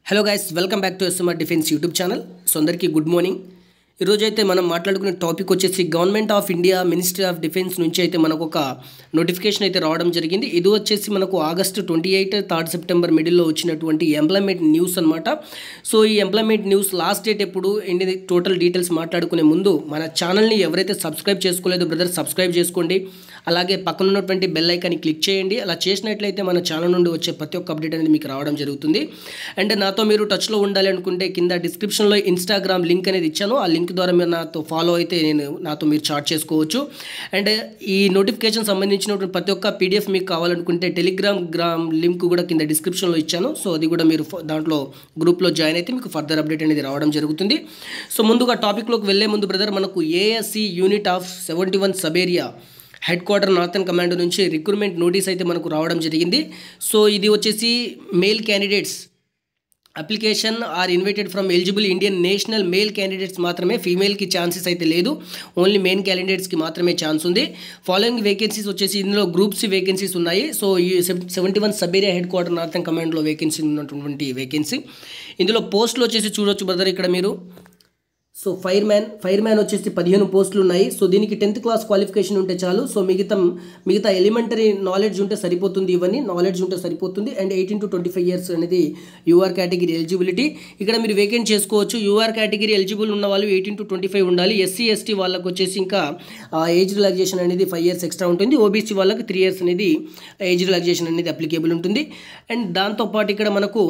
hello guys welcome back to SMR defence YouTube channel so అందరికీ good morning ఈరోజు అయితే మనం మాట్లాడుకునే టాపిక్ వచ్చేసి government of India ministry of defence నుంచి అయితే మనకు ఒక నోటిఫికేషన్ అయితే రావడం జరిగింది ఇది వచ్చేసి మనకు August twenty eight third September మిడిల్లో వచ్చినటువంటి ఎంప్లాయ్మెంట్ న్యూస్ అనమాట సో ఈ ఎంప్లాయ్మెంట్ న్యూస్ లాస్ట్ డేట్ ఎప్పుడు ఎన్ని టోటల్ డీటెయిల్స్ మాట్లాడుకునే ముందు మన ఛానల్ని ఎవరైతే సబ్స్క్రైబ్ చేసుకోలేదో బ్రదర్ సబ్స్క్రైబ్ చేసుకోండి అలాగే పక్కన ఉన్నటువంటి బెల్ ఐకాన్ని క్లిక్ చేయండి అలా చేసినట్లయితే మన ఛానల్ నుండి వచ్చే ప్రతి ఒక్క అప్డేట్ అనేది మీకు రావడం జరుగుతుంది అండ్ నాతో మీరు టచ్లో ఉండాలి అనుకుంటే కింద డిస్క్రిప్షన్లో ఇన్స్టాగ్రామ్ లింక్ అనేది ఇచ్చాను ఆ లింక్ ద్వారా మీరు నాతో ఫాలో అయితే నేను నాతో మీరు చాట్ చేసుకోవచ్చు అండ్ ఈ నోటిఫికేషన్ సంబంధించినటువంటి ప్రతి ఒక్క పీడిఎఫ్ మీకు కావాలనుకుంటే టెలిగ్రామ్ గ్రామ్ లింక్ కూడా కింద డిస్క్రిప్షన్లో ఇచ్చాను సో అది కూడా మీరు ఫ- దాంట్లో గ్రూప్లో జాయిన్ అయితే మీకు ఫర్దర్ అప్డేట్ అనేది రావడం జరుగుతుంది సో ముందుగా టాపిక్లోకి వెళ్ళే ముందు బ్రదర్ మనకు ASC unit of seventy one sub area headquarter northern command నుంచి రిక్రూట్మెంట్ నోటీస్ అయితే మనకు రావడం జరిగింది సో ఇది వచ్చేసి male candidates application are invited from eligible Indian national male candidates మాత్రమే ఫీమేల్కి ఛాన్సెస్ అయితే లేదు ఓన్లీ మెయిన్ క్యాండిడేట్స్కి మాత్రమే ఛాన్స్ ఉంది ఫాలోయింగ్ వేకెన్సీస్ వచ్చేసి ఇందులో గ్రూప్స్ వేకెన్సీస్ ఉన్నాయి సో ఈ seventy one sub area headquarter northern కమాండ్లో వేకెన్సీ ఉన్నటువంటి వేకెన్సీ ఇందులో పోస్టులు వచ్చేసి చూడొచ్చు బ్రదర్ ఇక్కడ మీరు so fireman fireman వచ్చేసి పదిహేను పోస్టులు ఉన్నాయి సో దీనికి టెన్త్ క్లాస్ క్వాలిఫికేషన్ ఉంటే చాలు సో మిగతా మిగతా ఎలిమెంటరీ నాలెడ్జ్ ఉంటే సరిపోతుంది ఇవన్నీ నాలెడ్జ్ ఉంటే సరిపోతుంది and eighteen to twenty five years అనేది యూఆర్ కేటగిరీ ఎలిజిబిలిటీ ఇక్కడ మీరు వేకెంట్ చేసుకోవచ్చు యూఆర్ కేటగిరీ ఎలిజిబుల్ ఉన్న వాళ్ళు ఎయిటీన్ టు ట్వంటీ ఫైవ్ ఉండాలి ఎస్సీ ఎస్టీ వాళ్ళకి వచ్చేసి ఇంకా ఏజ్ రిలాక్సేషన్ అనేది ఫైవ్ ఇయర్స్ ఎక్స్ట్రా ఉంటుంది ఓబీసీ వాళ్ళకి త్రీ ఇయర్స్ అనేది ఏజ్ రిలాక్సేషన్ అనేది అప్లికేబుల్ ఉంటుంది అండ్ దాంతోపాటు ఇక్కడ మనకు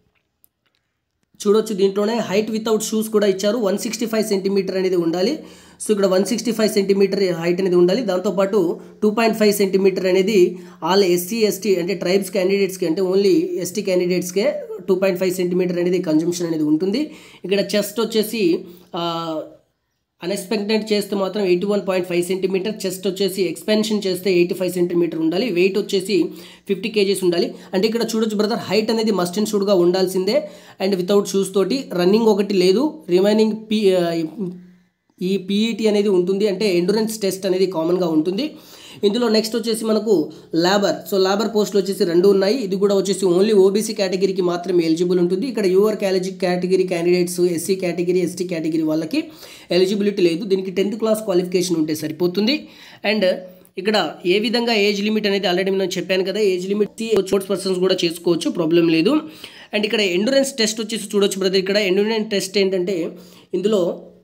చూడొచ్చు దీంట్లోనే హైట్ వితౌట్ షూస్ కూడా ఇచ్చారు వన్ సిక్స్టీ ఫైవ్ సెంటీమీటర్ అనేది ఉండాలి సో ఇక్కడ one sixty five centimetre height అనేది ఉండాలి దాంతోపాటు టూ పాయింట్ ఫైవ్ సెంటీమీటర్ అనేది ఆల్ ఎస్సీ ఎస్టీ అంటే ట్రైబ్స్ క్యాండిడేట్స్కి అంటే ఓన్లీ ఎస్టీ క్యాండిడేట్స్కే టూ పాయింట్ ఫైవ్ సెంటీమీటర్ అనేది కన్జంప్షన్ అనేది ఉంటుంది ఇక్కడ చెస్ట్ వచ్చేసి అన్ఎక్స్పెక్టెడ్ చేస్తే మాత్రం eighty one point five centimetre chest వచ్చేసి ఎక్స్పెన్షన్ చేస్తే ఎయిటీ ఫైవ్ సెంటీమీటర్ ఉండాలి వెయిట్ వచ్చేసి ఫిఫ్టీ కేజీస్ ఉండాలి అంటే ఇక్కడ చూడొచ్చు బ్రదర్ హైట్ అనేది మస్ట్ అండ్ షుడ్గా ఉండాల్సిందే అండ్ వితౌట్ షూస్ తోటి రన్నింగ్ ఒకటి లేదు రిమైనింగ్ పీ ఈ పీఈటీ అనేది ఉంటుంది అంటే ఎండురెన్స్ టెస్ట్ అనేది కామన్గా ఉంటుంది ఇందులో నెక్స్ట్ వచ్చేసి మనకు లేబర్ సో లేబర్ పోస్టులు వచ్చేసి రెండు ఉన్నాయి ఇది కూడా వచ్చేసి ఓన్లీ ఓబీసీ కేటగిరీకి మాత్రమే ఎలిజిబుల్ ఉంటుంది ఇక్కడ యూఆర్ క్యాలజీ category candidates SC category ST category వాళ్ళకి ఎలిజిబిలిటీ లేదు దీనికి టెన్త్ క్లాస్ క్వాలిఫికేషన్ ఉంటే సరిపోతుంది అండ్ ఇక్కడ ఏ విధంగా ఏజ్ లిమిట్ అనేది ఆల్రెడీ నేను చెప్పాను కదా ఏజ్ లిమిట్ స్పోర్ట్స్ పర్సన్స్ కూడా చేసుకోవచ్చు ప్రాబ్లం లేదు అండ్ ఇక్కడ ఎండురెన్స్ టెస్ట్ వచ్చేసి చూడొచ్చు బ్రదర్ ఇక్కడ ఎండురెన్స్ టెస్ట్ ఏంటంటే ఇందులో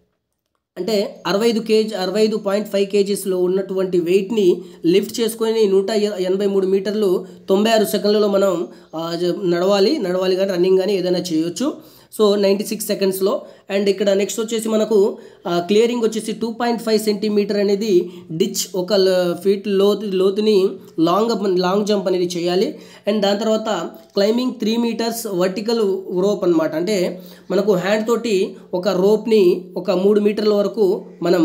అంటే అరవై ఐదు కేజీ అరవై ఐదు పాయింట్ ఫైవ్ కేజీస్లో ఉన్నటువంటి వెయిట్ని లిఫ్ట్ చేసుకొని నూట ఎ- ఎనభై మూడు మీటర్లు తొంభై ఆరు సెకండ్లలో మనం ఆ, జ- నడవాలి నడవాలి కానీ రన్నింగ్ కానీ ఏదైనా చేయొచ్చు సో నైంటీ సిక్స్ సెకండ్స్లో అండ్ ఇక్కడ నెక్స్ట్ వచ్చేసి మనకు క్లియరింగ్ వచ్చేసి టూ పాయింట్ ఫైవ్ సెంటీమీటర్ అనేది డిచ్ ఒక ఫీట్ లోతు లోతుని లాంగ్ లాంగ్ జంప్ అనేది చేయాలి అండ్ దాని తర్వాత climbing three metres vertical rope అన్నమాట అంటే మనకు హ్యాండ్ తోటి ఒక రోప్ని ఒక మూడు మీటర్ల వరకు మనం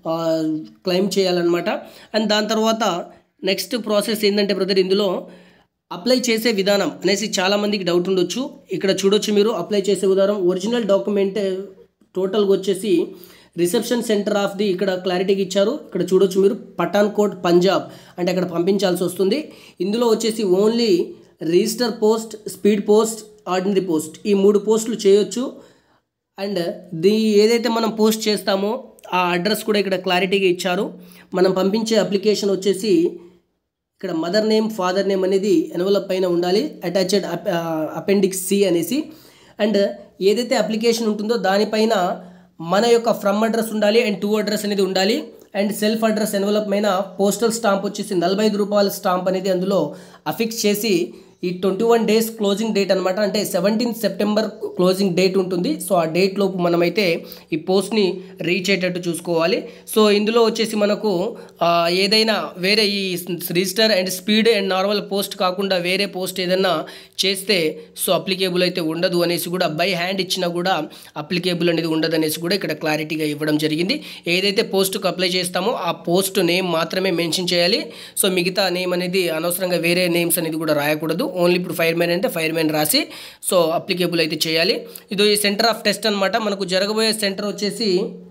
క్లైమ్ చేయాలన్నమాట అండ్ దాని తర్వాత నెక్స్ట్ ప్రాసెస్ ఏంటంటే బ్రదర్ ఇందులో అప్లై చేసే విధానం అనేసి చాలామందికి డౌట్ ఉండొచ్చు ఇక్కడ చూడొచ్చు మీరు అప్లై చేసే విధానం ఒరిజినల్ డాక్యుమెంట్ టోటల్గా వచ్చేసి రిసెప్షన్ సెంటర్ ఆఫ్ ది ఇక్కడ క్లారిటీకి ఇచ్చారు ఇక్కడ చూడొచ్చు మీరు పఠాన్కోట్ పంజాబ్ అంటే అక్కడ పంపించాల్సి వస్తుంది ఇందులో వచ్చేసి only register post speed post ordinary post ఈ మూడు పోస్టులు చేయొచ్చు అండ్ దీ ఏదైతే మనం పోస్ట్ చేస్తామో ఆ అడ్రస్ కూడా ఇక్కడ క్లారిటీగా ఇచ్చారు మనం పంపించే అప్లికేషన్ వచ్చేసి ఇక్కడ మదర్ నేమ్ ఫాదర్ నేమ్ అనేది ఎన్వలప్ పైన ఉండాలి అటాచ్డ్ అపెండిక్స్ సి అనేసి అండ్ ఏదైతే అప్లికేషన్ ఉంటుందో దానిపైన మన యొక్క ఫ్రమ్ అడ్రస్ ఉండాలి అండ్ టూ అడ్రస్ అనేది ఉండాలి అండ్ సెల్ఫ్ అడ్రస్ ఎన్వలప్ పైన పోస్టల్ స్టాంప్ వచ్చేసి నలభై ఐదు రూపాయల స్టాంప్ అనేది అందులో అఫిక్స్ చేసి ఈ twenty one days closing date అనమాట అంటే సెవెంటీన్ సెప్టెంబర్ క్లోజింగ్ డేట్ ఉంటుంది సో ఆ డేట్ లోపు మనమైతే ఈ పోస్ట్ని రీచ్ అయ్యేటట్టు చూసుకోవాలి సో ఇందులో వచ్చేసి మనకు ఆ, ఏదైనా వేరే ఈ register and speed and normal post కాకుండా వేరే పోస్ట్ ఏదైనా చేస్తే సో అప్లికేబుల్ అయితే ఉండదు అనేసి కూడా బై హ్యాండ్ ఇచ్చినా కూడా అప్లికేబుల్ అనేది ఉండదు అనేసి కూడా ఇక్కడ క్లారిటీగా ఇవ్వడం జరిగింది ఏదైతే పోస్ట్కి అప్లై చేస్తామో ఆ పోస్ట్ నేమ్ మాత్రమే మెన్షన్ చేయాలి సో మిగతా నేమ్ అనేది అనవసరంగా వేరే నేమ్స్ అనేది కూడా రాయకూడదు ఓన్లీ ఇప్పుడు ఫైర్ మ్యాన్ అంటే ఫైర్ మ్యాన్ రాసి సో అప్లికేబుల్ అయితే చేయాలి ఇది సెంటర్ ఆఫ్ టెస్ట్ అనమాట మనకు జరగబోయే సెంటర్ వచ్చేసి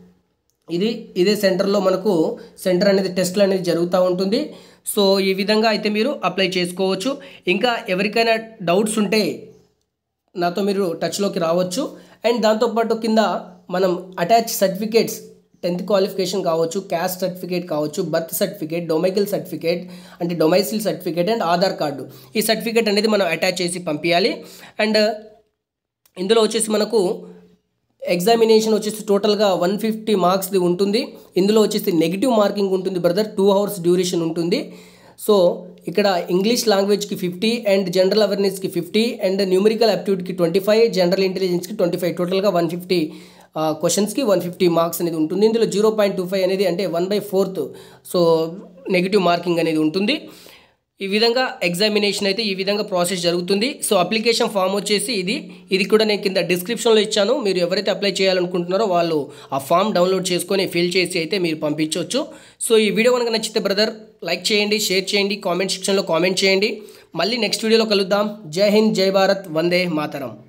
ఇది ఇదే సెంటర్లో మనకు సెంటర్ అనేది టెస్ట్లు అనేది జరుగుతూ ఉంటుంది సో ఈ విధంగా అయితే మీరు అప్లై చేసుకోవచ్చు ఇంకా ఎవరికైనా డౌట్స్ ఉంటే నాతో మీరు టచ్లోకి రావచ్చు అండ్ దాంతోపాటు కింద మనం అటాచ్ సర్టిఫికేట్స్ టెన్త్ క్వాలిఫికేషన్ కావచ్చు క్యాస్ట్ సర్టిఫికేట్ కావచ్చు బర్త్ సర్టిఫికేట్ డొమైకల్ సర్టిఫికేట్ అంటే domicile certificate and Aadhaar card ఈ సర్టిఫికేట్ అనేది మనం అటాచ్ చేసి పంపించాలి అండ్ ఇందులో వచ్చేసి మనకు ఎగ్జామినేషన్ వచ్చేసి టోటల్గా వన్ ఫిఫ్టీ మార్క్స్ది ఉంటుంది ఇందులో వచ్చేసి నెగిటివ్ మార్కింగ్ ఉంటుంది బ్రదర్ టూ అవర్స్ డ్యూరేషన్ ఉంటుంది సో ఇక్కడ ఇంగ్లీష్ లాంగ్వేజ్కి ఫిఫ్టీ అండ్ జనరల్ అవేర్నెస్కి ఫిఫ్టీ అండ్ న్యూమరికల్ అప్టిట్యూడ్కి ట్వంటీ ఫైవ్ జనరల్ ఇంటెలిజెన్స్కి ట్వంటీ ఫైవ్ టోటల్గా వన్ ఫిఫ్టీ క్వశ్చన్స్కి వన్ ఫిఫ్టీ మార్క్స్ అనేది ఉంటుంది ఇందులో జీరో పాయింట్ టూ ఫైవ్ అనేది అంటే one by fourth so negative marking అనేది ఉంటుంది ఈ విధంగా ఎగ్జామినేషన్ అయితే ఈ విధంగా ప్రాసెస్ జరుగుతుంది సో అప్లికేషన్ ఫామ్ వచ్చేసి ఇది ఇది కూడా నేను కింద డిస్క్రిప్షన్లో ఇచ్చాను మీరు ఎవరైతే అప్లై చేయాలనుకుంటున్నారో వాళ్ళు ఆ ఫామ్ డౌన్లోడ్ చేసుకొని ఫిల్ చేసి అయితే మీరు పంపించవచ్చు సో ఈ వీడియో కనుక నచ్చితే బ్రదర్ లైక్ చేయండి షేర్ చేయండి కామెంట్ సెక్షన్లో కామెంట్ చేయండి మళ్ళీ నెక్స్ట్ వీడియోలో కలుద్దాం జై హింద్ జై భారత్ వందే మాతరం